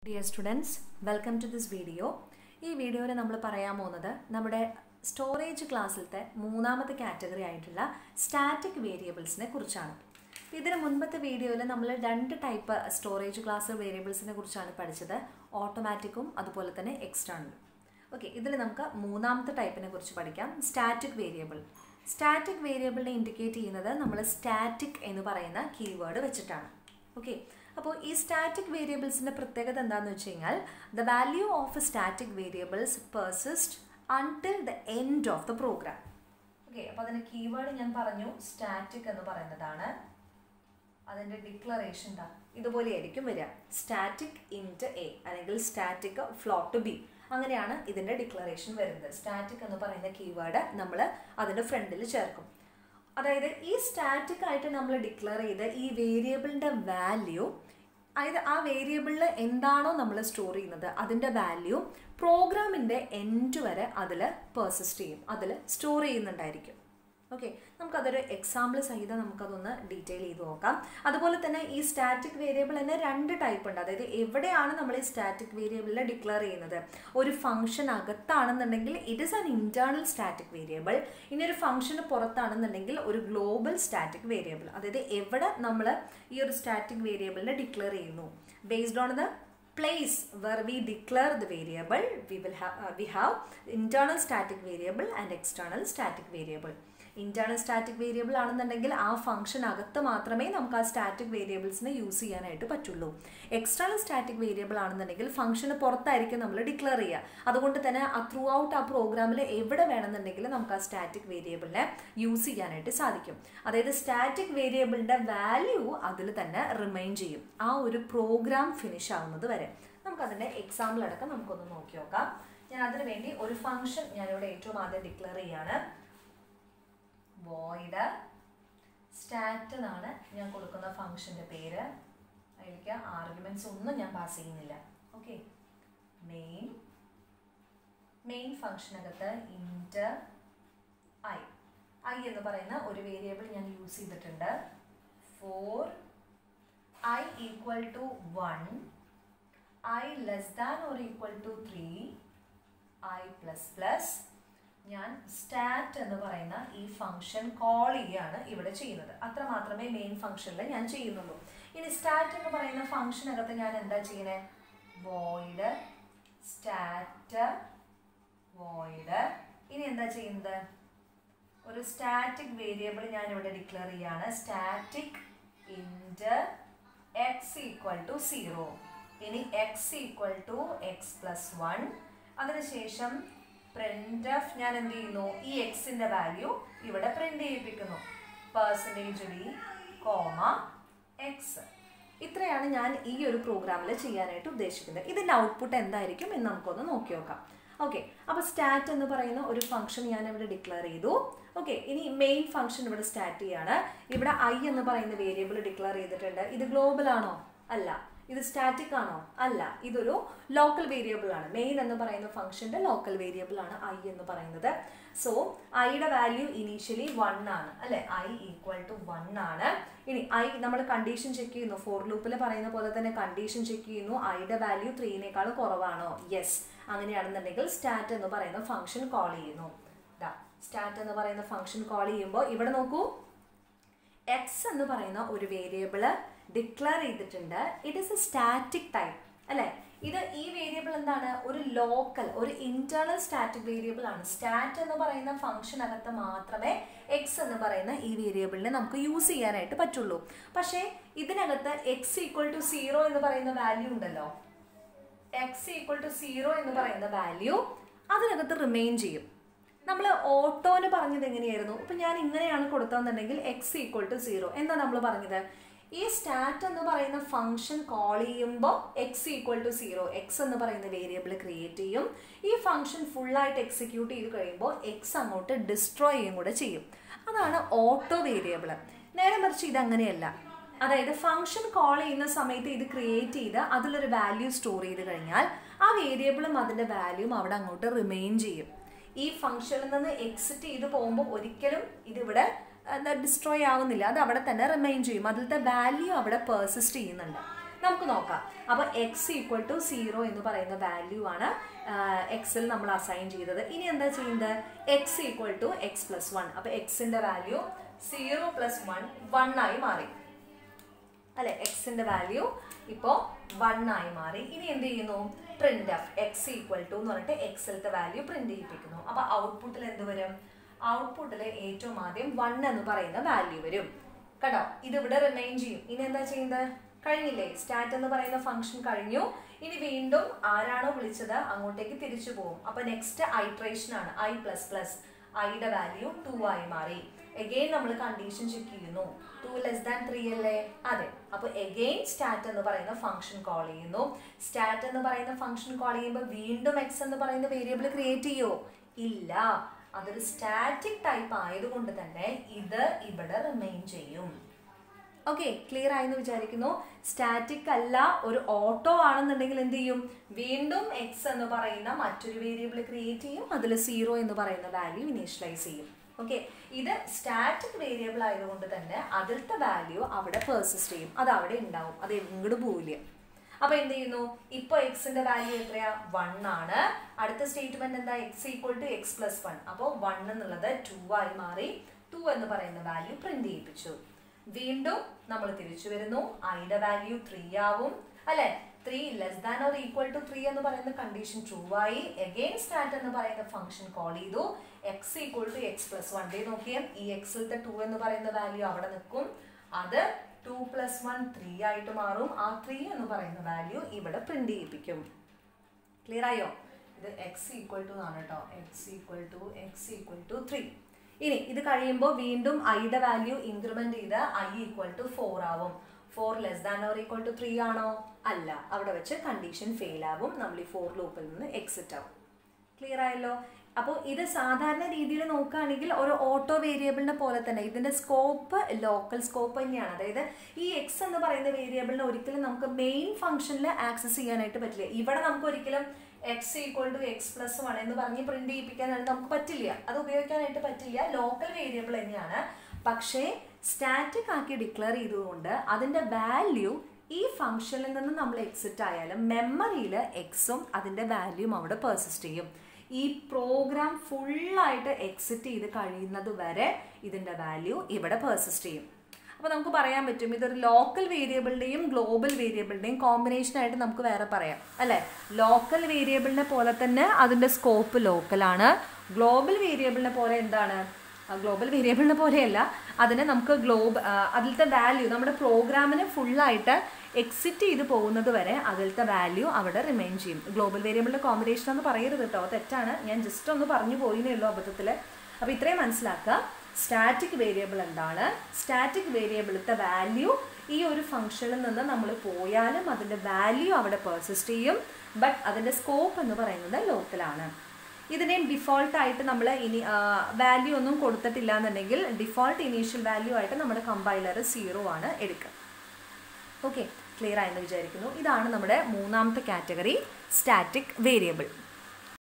dear students welcome to this video ഈ വീഡിയോയിൽ നമ്മൾ പറയാൻ പോകുന്നത് നമ്മുടെ സ്റ്റോറേജ് ക്ലാസ്സിലത്തെ മൂന്നാമത്തെ കാറ്റഗറി ആയിട്ടുള്ള സ്റ്റാറ്റിക് വേരിയബിൾസിനെ കുറിച്ചാണ് ഇതിന് മുൻപത്തെ വീഡിയോയിൽ നമ്മൾ രണ്ട് ടൈപ്പ് സ്റ്റോറേജ് ക്ലാസ് വേരിയബിൾസിനെ കുറിച്ചാണ് പഠിച്ചത് ഓട്ടോമാറ്റിക്കും അതുപോലെ തന്നെ എക്സ്റ്റേണലും ഓക്കെ ഇതിൽ നമുക്ക് മൂന്നാമത്തെ ടൈപ്പിനെ കുറിച്ച് പഠിക്കാം സ്റ്റാറ്റിക് വേരിയബിൾ സ്റ്റാറ്റിക് വേരിയബിളിനെ ഇൻഡിക്കേറ്റ് ചെയ്യുന്നത് നമ്മൾ സ്റ്റാറ്റിക് എന്ന് പറയുന്ന കീവേഡ് വെച്ചിട്ടാണ് ഓക്കെ അപ്പോൾ ഈ സ്റ്റാറ്റിക് വേരിയബിൾസിൻ്റെ പ്രത്യേകത എന്താണെന്ന് വെച്ച് കഴിഞ്ഞാൽ the value of static variables persist until the end of the program okay അപ്പോൾ അതിൻ്റെ കീവേഡ് ഞാൻ പറഞ്ഞു സ്റ്റാറ്റിക് എന്ന് പറയുന്നതാണ് അതിൻ്റെ ഡിക്ലറേഷൻ എന്താ ഇതുപോലെയായിരിക്കും വരിക സ്റ്റാറ്റിക് ഇൻറ്റ് എ അല്ലെങ്കിൽ സ്റ്റാറ്റിക് ഫ്ലോട്ട് ബി അങ്ങനെയാണ് ഇതിൻ്റെ ഡിക്ലറേഷൻ വരുന്നത് സ്റ്റാറ്റിക് എന്ന് പറയുന്ന കീവേഡ് നമ്മൾ അതിൻ്റെ ഫ്രണ്ടിൽ ചേർക്കും അതായത് ഈ സ്റ്റാറ്റിക് ആയിട്ട് നമ്മൾ ഡിക്ലെയർ ചെയ്ത ഈ വേരിയബിളിൻ്റെ വാല്യൂ അതായത് ആ വേരിയബിളിൽ എന്താണോ നമ്മൾ സ്റ്റോർ ചെയ്യുന്നത് അതിൻ്റെ വാല്യൂ പ്രോഗ്രാമിൻ്റെ എൻഡ് വരെ അതിൽ പെർസിസ്റ്റ് ചെയ്യും അതിൽ സ്റ്റോർ ചെയ്യുന്നുണ്ടായിരിക്കും ഓക്കെ നമുക്കതൊരു എക്സാമ്പിൾ സഹിതം നമുക്കതൊന്ന് ഡീറ്റെയിൽ ചെയ്ത് നോക്കാം അതുപോലെ തന്നെ ഈ സ്റ്റാറ്റിക് വേരിയബിൾ തന്നെ രണ്ട് ടൈപ്പ് ഉണ്ട് അതായത് എവിടെയാണ് നമ്മൾ ഈ സ്റ്റാറ്റിക് വേരിയബിളിനെ ഡിക്ലെയർ ചെയ്യുന്നത് ഒരു ഫംഗ്ഷൻ അകത്താണെന്നുണ്ടെങ്കിൽ it is an internal static variable ഇനി ഒരു ഫംഗ്ഷന് പുറത്താണെന്നുണ്ടെങ്കിൽ ഒരു ഗ്ലോബൽ സ്റ്റാറ്റിക് വേരിയബിൾ അതായത് എവിടെ നമ്മൾ ഈ ഒരു സ്റ്റാറ്റിക് വേരിയബിളിനെ ഡിക്ലെയർ ചെയ്യുന്നു based on the place where we declare the variable we will have uh, we have internal static variable and external static variable internal static variable ആണെന്നുണ്ടെങ്കിൽ ആ ഫംഗ്ഷൻ അകത്ത് മാത്രമേ നമുക്ക് ആ സ്റ്റാറ്റിക് വേരിയബിൾസിനെ യൂസ് ചെയ്യാനായിട്ട് പറ്റുള്ളൂ എക്സ്റ്റേണൽ സ്റ്റാറ്റിക് വേരിയബിൾ ആണെന്നുണ്ടെങ്കിൽ ഫംഗ്ഷന് പുറത്തായിരിക്കും നമ്മൾ ഡിക്ലെയർ ചെയ്യുക അതുകൊണ്ട് തന്നെ ആ ത്രൂ ഔട്ട് ആ പ്രോഗ്രാമിൽ എവിടെ വേണമെന്നുണ്ടെങ്കിൽ നമുക്ക് ആ സ്റ്റാറ്റിക് വേരിയബിളിനെ യൂസ് ചെയ്യാനായിട്ട് സാധിക്കും അതായത് സ്റ്റാറ്റിക് വേരിയബിളിൻ്റെ വാല്യൂ അതിൽ തന്നെ റിമൈൻ ചെയ്യും ആ ഒരു പ്രോഗ്രാം ഫിനിഷ് ആവുന്നത് വരെ നമുക്കതിൻ്റെ എക്സാമ്പിൾ അടക്കം നമുക്കൊന്ന് നോക്കി നോക്കാം ഞാൻ അതിനു വേണ്ടി ഒരു ഫംഗ്ഷൻ ഞാനിവിടെ ഏറ്റവും ആദ്യം ഡിക്ലെയർ ചെയ്യാണ് വോയിഡ് സ്റ്റാറ്റ് എന്നാണ് ഞാൻ കൊടുക്കുന്ന ഫംഗ്ഷൻ്റെ പേര് അതിലേക്ക് ആർഗ്യുമെൻറ്റ്സ് ഒന്നും ഞാൻ പാസ് ചെയ്യുന്നില്ല ഓക്കെ മെയിൻ മെയിൻ ഫംഗ്ഷനകത്ത് ഇൻറ്റർ ഐ ഐ എന്ന് പറയുന്ന ഒരു വേരിയബിൾ ഞാൻ യൂസ് ചെയ്തിട്ടുണ്ട് for I equal to one I less than or equal to three I plus plus ഞാൻ സ്റ്റാറ്റ് എന്ന് പറയുന്ന ഈ ഫംഗ്ഷൻ കോൾ ചെയ്യുകയാണ് ഇവിടെ ചെയ്യുന്നത് അത്ര മാത്രമേ മെയിൻ ഫംഗ്ഷനിൽ ഞാൻ ചെയ്യുന്നുള്ളൂ ഇനി സ്റ്റാറ്റ് എന്ന് പറയുന്ന ഫംഗ്ഷനകത്ത് ഞാൻ എന്താ ചെയ്യുന്നത് വോയിഡ് സ്റ്റാറ്റ് വോയിഡ് ഇനി എന്താ ചെയ്യുന്നത് ഒരു സ്റ്റാറ്റിക് വേരിയബിൾ ഞാൻ ഇവിടെ ഡിക്ലെയർ ചെയ്യാണ് static int X equal to zero ഇനി X equal to X plus one അതിനുശേഷം പ്രിന്റ് ഓഫ് ഞാൻ എന്ത് ചെയ്യുന്നു ഈ എക്സിന്റെ വാല്യൂ ഇവിടെ പ്രിന്റ് ചെയ്യിപ്പിക്കുന്നു പെർസെൻറ്റേജ് ഡി കോമ എക്സ് ഇത്രയാണ് ഞാൻ ഈ ഒരു പ്രോഗ്രാമിൽ ചെയ്യാനായിട്ട് ഉദ്ദേശിക്കുന്നത് ഇതിൻ്റെ ഔട്ട്പുട്ട് എന്തായിരിക്കും എന്ന് നമുക്കൊന്ന് നോക്കി നോക്കാം ഓക്കെ അപ്പോൾ സ്റ്റാറ്റ് എന്ന് പറയുന്ന ഒരു ഫംഗ്ഷൻ ഞാൻ ഇവിടെ ഡിക്ലെയർ ചെയ്തു ഓക്കെ ഇനി മെയിൻ ഫംഗ്ഷൻ ഇവിടെ സ്റ്റാർട്ട് ചെയ്യാണ് ഇവിടെ ഐ എന്ന് പറയുന്ന വേരിയബിൾ ഡിക്ലെയർ ചെയ്തിട്ടുണ്ട് ഇത് ഗ്ലോബൽ ആണോ അല്ല ഇത് സ്റ്റാറ്റിക് ആണോ അല്ല ഇതൊരു ലോക്കൽ വേരിയബിൾ ആണ് മെയിൻ എന്ന് പറയുന്ന ഫംഗ്ഷന്റെ ലോക്കൽ വേരിയബിൾ ആണ് ഐ എന്ന് പറയുന്നത് സോ ഐയുടെ വാല്യൂ ഇനീഷ്യലി വൺ ആണ് അല്ലെ ഐ ഈക്വൽ ടു വൺ ആണ് ഇനി ഐ നമ്മൾ കണ്ടീഷൻ ചെക്ക് ചെയ്യുന്നു ഫോർ ലൂപ്പിൽ പറയുന്ന പോലെ തന്നെ കണ്ടീഷൻ ചെക്ക് ചെയ്യുന്നു ഐയുടെ വാല്യൂ ത്രീനേക്കാൾ കുറവാണോ യെസ് അങ്ങനെയാണെന്നുണ്ടെങ്കിൽ സ്റ്റാറ്റ് എന്ന് പറയുന്ന ഫംഗ്ഷൻ കോൾ ചെയ്യുന്നു സ്റ്റാറ്റ് എന്ന് പറയുന്ന ഫംഗ്ഷൻ കോൾ ചെയ്യുമ്പോൾ ഇവിടെ നോക്കൂ എക്സ് എന്ന് പറയുന്ന ഒരു വേരിയബിള് ഡിക്ലെയർ ചെയ്തിട്ടുണ്ട് it is a static type അല്ലേ ഇത് ഈ വേരിയബിൾ എന്താണ് ഒരു ലോക്കൽ ഒരു ഇന്റേണൽ സ്റ്റാറ്റിക് വേരിയബിൾ ആണ് സ്റ്റാറ്റ് എന്ന് പറയുന്ന ഫംഗ്ഷനകത്ത് മാത്രമേ എക്സ് എന്ന് പറയുന്ന ഈ വേരിയബിളിനെ നമുക്ക് യൂസ് ചെയ്യാനായിട്ട് പറ്റുള്ളൂ പക്ഷേ ഇതിനകത്ത് എക്സ് ഈക്വൽ ടു സീറോ എന്ന് പറയുന്ന വാല്യൂ ഉണ്ടല്ലോ എക്സ് ഈക്വൽ ടു സീറോ എന്ന് പറയുന്ന വാല്യൂ അതിനകത്ത് റിമെയിൻ ചെയ്യും നമ്മൾ ഓട്ടോന് പറഞ്ഞത് എങ്ങനെയായിരുന്നു ഇപ്പം ഞാൻ ഇങ്ങനെയാണ് കൊടുത്തതെന്നുണ്ടെങ്കിൽ എക്സ് ഈക്വൽ ടു സീറോ എന്താ നമ്മൾ പറഞ്ഞത് ഈ സ്റ്റാറ്റ് എന്ന് പറയുന്ന ഫംഗ്ഷൻ കോൾ ചെയ്യുമ്പോൾ X equal to zero X എന്ന് പറയുന്ന വേരിയബിൾ ക്രിയേറ്റ് ചെയ്യും ഈ ഫംഗ്ഷൻ ഫുള്ളായിട്ട് എക്സിക്യൂട്ട് ചെയ്ത് കഴിയുമ്പോൾ എക്സ് അങ്ങോട്ട് ഡിസ്ട്രോയ് ചെയ്യും കൂടെ ചെയ്യും അതാണ് ഓട്ടോ വേരിയബിൾ നേരെ മറിച്ച് ഇത് അങ്ങനെയല്ല അതായത് ഫംഗ്ഷൻ കോൾ ചെയ്യുന്ന സമയത്ത് ഇത് ക്രിയേറ്റ് ചെയ്ത് അതിലൊരു വാല്യൂ സ്റ്റോർ ചെയ്ത് കഴിഞ്ഞാൽ ആ വേരിയബിളും അതിൻ്റെ വാല്യൂവും അവിടെ അങ്ങോട്ട് റിമെയിൻ ചെയ്യും ഈ ഫംഗ്ഷനിൽ നിന്ന് എക്സിറ്റ് ചെയ്ത് പോകുമ്പോൾ ഒരിക്കലും ഇതിവിടെ എന്താ ഡിസ്ട്രോയ് ആവുന്നില്ല അത് അവിടെ തന്നെ റിമെയിൻ ചെയ്യും അതിലത്തെ വാല്യൂ അവിടെ പേഴ്സിസ്റ്റ് ചെയ്യുന്നുണ്ട് നമുക്ക് നോക്കാം അപ്പോൾ എക്സ് ഈക്വൽ ടു സീറോ എന്ന് പറയുന്ന വാല്യൂ ആണ് എക്സിൽ നമ്മൾ അസൈൻ ചെയ്തത് ഇനി എന്താ ചെയ്യുന്നത് X equal to X plus one അപ്പോൾ എക്സിന്റെ value zero plus one one ആയി മാറി അല്ലെ എക്സിന്റെ വാല്യൂ ഇപ്പോൾ വൺ ആയി മാറി ഇനി എന്ത് ചെയ്യുന്നു printf X equal to എന്ന് പറഞ്ഞിട്ട് എക്സിലത്തെ വാല്യൂ പ്രിന്റ് ചെയ്യിപ്പിക്കുന്നു അപ്പൊ ഔട്ട്പുട്ടിൽ എന്ത് വരും ഔട്ട്പുട്ടിൽ ഏറ്റവും ആദ്യം വൺ എന്ന് പറയുന്ന വാല്യൂ വരും കേട്ടോ ഇത് ഇവിടെ റിമൈൻ ചെയ്യും ഇനി എന്താ ചെയ്യുന്നത് കഴിഞ്ഞില്ലേ സ്റ്റാറ്റ് എന്ന് പറയുന്ന ഫംഗ്ഷൻ കഴിഞ്ഞു ഇനി വീണ്ടും ആരാണോ വിളിച്ചത് അങ്ങോട്ടേക്ക് തിരിച്ചു പോകും അപ്പൊ നെക്സ്റ്റ് ഐട്രേഷൻ ആണ് ഐ പ്ലസ് പ്ലസ് ഐയുടെ വാല്യൂ ടു ആയി മാറി എഗെയിൻ നമ്മൾ കണ്ടീഷൻ ചെക്ക് ചെയ്യുന്നു ടു ലെസ് ദാൻ ത്രീ അല്ലേ അതെ അപ്പൊ എഗെയിൻ സ്റ്റാറ്റ് എന്ന് പറയുന്ന ഫംഗ്ഷൻ കോൾ ചെയ്യുന്നു സ്റ്റാറ്റ് എന്ന് പറയുന്ന ഫംഗ്ഷൻ കോൾ ചെയ്യുമ്പോൾ വീണ്ടും എക്സ് എന്ന് പറയുന്ന വേരിയബിൾ ക്രിയേറ്റ് ചെയ്യോ ഇല്ല അതൊരു സ്റ്റാറ്റിക് ടൈപ്പ് ആയതുകൊണ്ട് തന്നെ ഇത് ഇവിടെ റിമെയിൻ ചെയ്യും ഓക്കെ ക്ലിയർ ആയെന്ന് വിചാരിക്കുന്നു സ്റ്റാറ്റിക് അല്ല ഒരു ഓട്ടോ ആണെന്നുണ്ടെങ്കിൽ എന്ത് ചെയ്യും വീണ്ടും എക്സ് എന്ന് പറയുന്ന മറ്റൊരു വേരിയബിൾ ക്രിയേറ്റ് ചെയ്യും അതിൽ സീറോ എന്ന് പറയുന്ന വാല്യൂ ഇനീഷ്യലൈസ് ചെയ്യും ഓക്കെ ഇത് സ്റ്റാറ്റിക് വേരിയബിൾ ആയതുകൊണ്ട് തന്നെ അതിലത്തെ വാല്യൂ അവിടെ പെർസിസ്റ്റ് ചെയ്യും അത് അവിടെ ഉണ്ടാവും അത് എങ്ങോട്ട് പോവില്ല അപ്പൊ എന്ത് ചെയ്യുന്നു ഇപ്പൊ എക്സിന്റെ വാല്യൂ എത്രയാ വൺ ആണ് അടുത്ത സ്റ്റേറ്റ്മെന്റ് എന്താ X equal to X plus one അപ്പോൾ വൺ എന്നുള്ളത് ടു ആയി മാറി ടു എന്ന് പറയുന്ന വാല്യൂ പ്രിന്റ് ചെയ്യിപ്പിച്ചു വീണ്ടും നമ്മൾ തിരിച്ചു വരുന്നു ഐയുടെ വാല്യൂ ത്രീ ആവും അല്ലെ three less than or equal to three എന്ന് പറയുന്ന കണ്ടീഷൻ ട്രൂ ആയി എഗെയിൻ സ്റ്റാറ്റ് എന്ന് പറയുന്ന ഫംഗ്ഷൻ കോൾ ചെയ്തു X equal to X plus one ഡേ നോക്കിയാൽ ഈ എക്സിലത്തെ ടു എന്ന് പറയുന്ന വാല്യൂ അവിടെ നിൽക്കും അത് ടു പ്ലസ് വൺ ത്രീ ആയിട്ട് മാറും ആ ത്രീ എന്ന് പറയുന്ന വാല്യൂ ഇവിടെ പ്രിന്റ് ചെയ്യിപ്പിക്കും ക്ലിയർ ആയോ ഇത് എക്സ് ഈക്വൽ ടു ആണ് കേട്ടോ X equal to X equal to three ഇനി ഇത് കഴിയുമ്പോൾ വീണ്ടും ഐയുടെ വാല്യൂ ഇൻക്രിമെന്റ് ചെയ്ത് ഐ ഈക്വൽ ടു ഫോർ ആവും four less than or equal to three ആണോ അല്ല അവിടെ വെച്ച് കണ്ടീഷൻ ഫെയിൽ ആവും നമ്മൾ ഈ ഫോർ ലൂപ്പിൽ നിന്ന് എക്സിറ്റ് ആവും ക്ലിയർ ആയല്ലോ അപ്പോൾ ഇത് സാധാരണ രീതിയിൽ നോക്കുകയാണെങ്കിൽ ഒരു ഓട്ടോ വേരിയബിളിനെ പോലെ തന്നെ ഇതിന്റെ സ്കോപ്പ് ലോക്കൽ സ്കോപ്പ് തന്നെയാണ് അതായത് ഈ എക്സ് എന്ന് പറയുന്ന വേരിയബിളിനെ ഒരിക്കലും നമുക്ക് മെയിൻ ഫംഗ്ഷനിൽ ആക്സസ് ചെയ്യാനായിട്ട് പറ്റില്ല ഇവിടെ നമുക്ക് ഒരിക്കലും X equal to X plus one എന്ന് പറഞ്ഞ് പ്രിന്റ് ചെയ്യിപ്പിക്കാനായിട്ട് നമുക്ക് പറ്റില്ല അത് ഉപയോഗിക്കാനായിട്ട് പറ്റില്ല ലോക്കൽ വേരിയബിൾ തന്നെയാണ് പക്ഷേ സ്റ്റാറ്റിക് ആക്കി ഡിക്ലെയർ ചെയ്തുകൊണ്ട് അതിന്റെ വാല്യൂ ഈ ഫംഗ്ഷനിൽ നിന്ന് നമ്മൾ എക്സിറ്റ് ആയാലും മെമ്മറിയിൽ എക്സും അതിന്റെ വാല്യൂം അവിടെ പെർസിസ്റ്റ് ചെയ്യും ഈ പ്രോഗ്രാം ഫുള്ളായിട്ട് എക്സിറ്റ് ചെയ്ത് കഴിയുന്നത് വരെ ഇതിന്റെ വാല്യൂ ഇവിടെ പെർസിസ്റ്റ് ചെയ്യും അപ്പോൾ നമുക്ക് പറയാൻ പറ്റും ഇതൊരു ലോക്കൽ വേരിയബിളിൻ്റെയും ഗ്ലോബൽ വേരിയബിളിൻ്റെയും കോമ്പിനേഷൻ ആയിട്ട് നമുക്ക് വേറെ പറയാം അല്ലേ ലോക്കൽ വേരിയബിളിനെ പോലെ തന്നെ അതിൻ്റെ സ്കോപ്പ് ലോക്കലാണ് ഗ്ലോബൽ വേരിയബിളിനെ പോലെ എന്താണ് ഗ്ലോബൽ വേരിയബിളിനെ പോലെയല്ല അതിനെ നമുക്ക് ഗ്ലോബ് അതിലത്തെ വാല്യൂ നമ്മുടെ പ്രോഗ്രാമിന് ഫുള്ളായിട്ട് എക്സിറ്റ് ചെയ്ത് പോകുന്നത് വരെ അതിലത്തെ വാല്യൂ അവിടെ റിമെയിൻ ചെയ്യും ഗ്ലോബൽ വേരിയബിളിൻ്റെ കോമ്പിനേഷൻ എന്ന് പറയരുത് കേട്ടോ തെറ്റാണ് ഞാൻ ജസ്റ്റ് ഒന്ന് പറഞ്ഞു പോയിന്നേ ഉള്ളൂ അബദ്ധത്തിൽ അപ്പോൾ ഇത്രയും മനസ്സിലാക്കുക സ്റ്റാറ്റിക് വേരിയബിൾ എന്താണ് സ്റ്റാറ്റിക് വേരിയബിളത്തെ വാല്യൂ ഈ ഒരു ഫംഗ്ഷനിൽ നിന്ന് നമ്മൾ പോയാലും അതിൻ്റെ വാല്യൂ അവിടെ പെർസിസ്റ്റ് ചെയ്യും ബട്ട് അതിൻ്റെ സ്കോപ്പ് എന്ന് പറയുന്നത് ലോക്കലാണ് ഇതിനെയും ഡിഫോൾട്ട് ആയിട്ട് നമ്മൾ ഇനി വാല്യൂ ഒന്നും കൊടുത്തിട്ടില്ല എന്നുണ്ടെങ്കിൽ ഡിഫോൾട്ട് ഇനീഷ്യൽ വാല്യൂ ആയിട്ട് നമ്മുടെ കമ്പൈലർ സീറോ ആണ് എടുക്കുക ഓക്കെ ക്ലിയർ ആയെന്ന് വിചാരിക്കുന്നു ഇതാണ് നമ്മുടെ മൂന്നാമത്തെ കാറ്റഗറി സ്റ്റാറ്റിക് വേരിയബിൾ